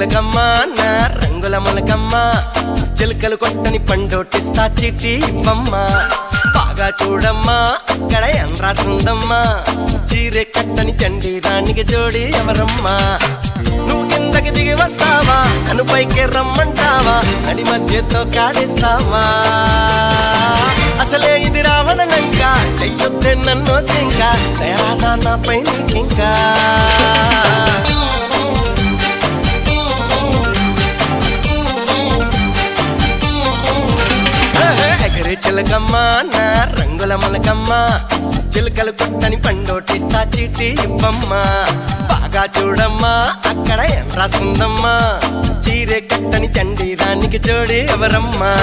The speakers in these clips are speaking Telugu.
చిలకమ్మ నా రంగుల మొలకమ్మ చిలుకలు కొట్టని పండోటిస్తా చిట్టి ఇవ్వమ్మ బాగా చూడమ్మా అక్కడ ఏం రాసుందమ్మా చీరె కట్టని చండి రాణికి జోడి ఎవరమ్మా నువ్వు కిందకి దిగి వస్తావా నన్ను పైకి రమ్మంటావా నడి మధ్యతో కాడిస్తావా అసలే ఇది రావణ లంక చెయ్యొద్దే నన్ను జింక దయాదా నాపై నీకింకా ఎగరే చిలకమ్మ నా రంగుల మొలకమ్మ చిలుకలు కొట్టని పండోటిస్తా చీటి ఇవ్వమ్మ బాగా చూడమ్మా అక్కడ ఏం రాసుందమ్మా చీరే కట్టని చండి రానికి జోడి ఎవరమ్మా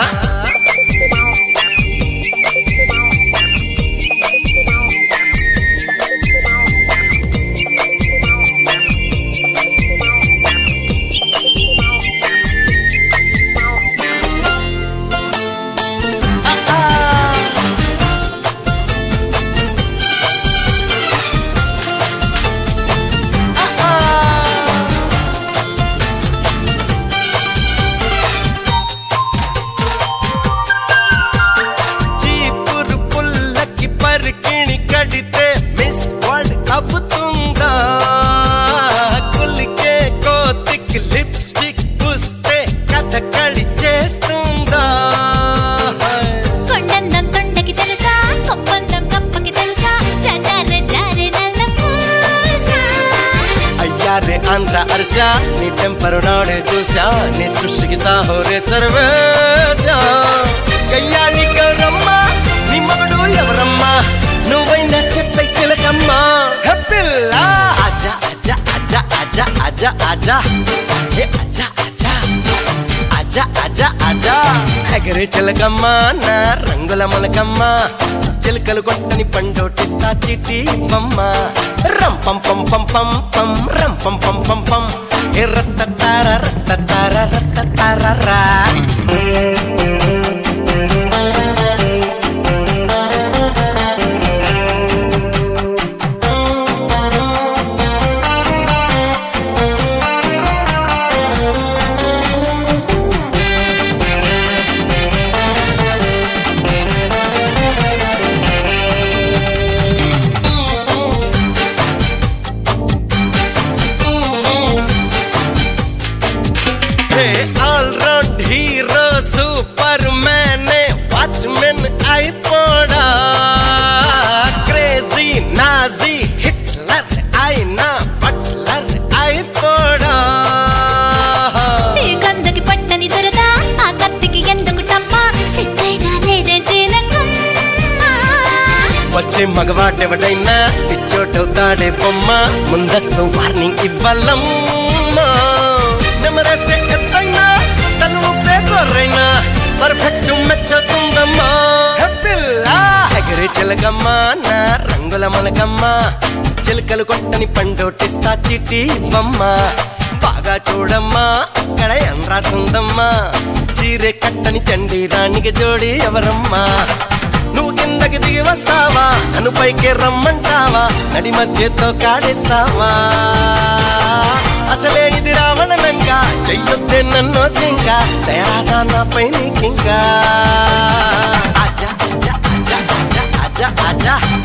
చీపురు పుల్లకి పరికిణి కడితే మిస్ వరల్డ్ అవుతుందా కులికే కోతికి లిప్స్టిక్ పూస్తే కథకళి చేస్తుందా కొండందం కొండకి తెలుసా కొప్పందం కప్పకి తెలుసా జనారే జారే నల్ల పూసా అయ్యారే ఆంధ్ర అరసా నీ టెంపరు నాడే చూసా నీ సృష్టికి సాహోరే సర్వేశా కయ్యాళి గౌరమ్మ నీ మగడు ఎవరమ్మా నువ్వైనా చెప్పై చిలకమ్మా హెప్పిల్లా అజా అజా అజా అజా అజా అజా హే అజా అజా అజా అజా అజా ఎగరే చిలకమ్మ నా రంగుల మొలకమ్మ చిలుకలు కొట్టని పండోటిస్తా చిట్టి ఇవ్వమ్మ రం పం పం పం పం పం రం పం పం పం పం ఏ రత్తతార రత్తతార రత్తతారరా hey all round hero superman watchman అయిపోడా క్రేజీ నాజీ హిట్లర్ అయినా బట్లర్ అయిపోడా ఈ గంధకి పట్టని దొరద ఆ కత్తికి ఎందుకు టమ్మ సిక్కైనా లేదే జీలకమ్మ వచ్చే మగవాడెవడైనా పిచ్చోటవుతాడే బొమ్మ ముందస్తు వార్నింగ్ ఇవ్వాలమ్మా నెమరేసే ఎత్తైనా తను ఊపే గొర్రైనా పర్ఫెక్ట్ మెచ్చుతుందమ్మా హెప్పిల్లా ఎగరే చిలకమ్మ నా రంగుల మొలకమ్మ చిలుకలు కొట్టని పండోటిస్తా చిట్టి ఇవ్వమ్మ బాగా చూడమ్మా అక్కడ ఏం రాసుందమ్మా చీరే కట్టని చండి రాణికి జోడి ఎవరమ్మా నువ్వు కిందకి దిగి వస్తావా నన్ను పైకి రమ్మంటావా నడి మధ్యతో కాడేస్తావా అసలే ఇది రావణనంక చెయ్యొద్దే నన్ను జింక దయాదా నాపై నీకింకా అజా అజా అజా అజా అజా అజా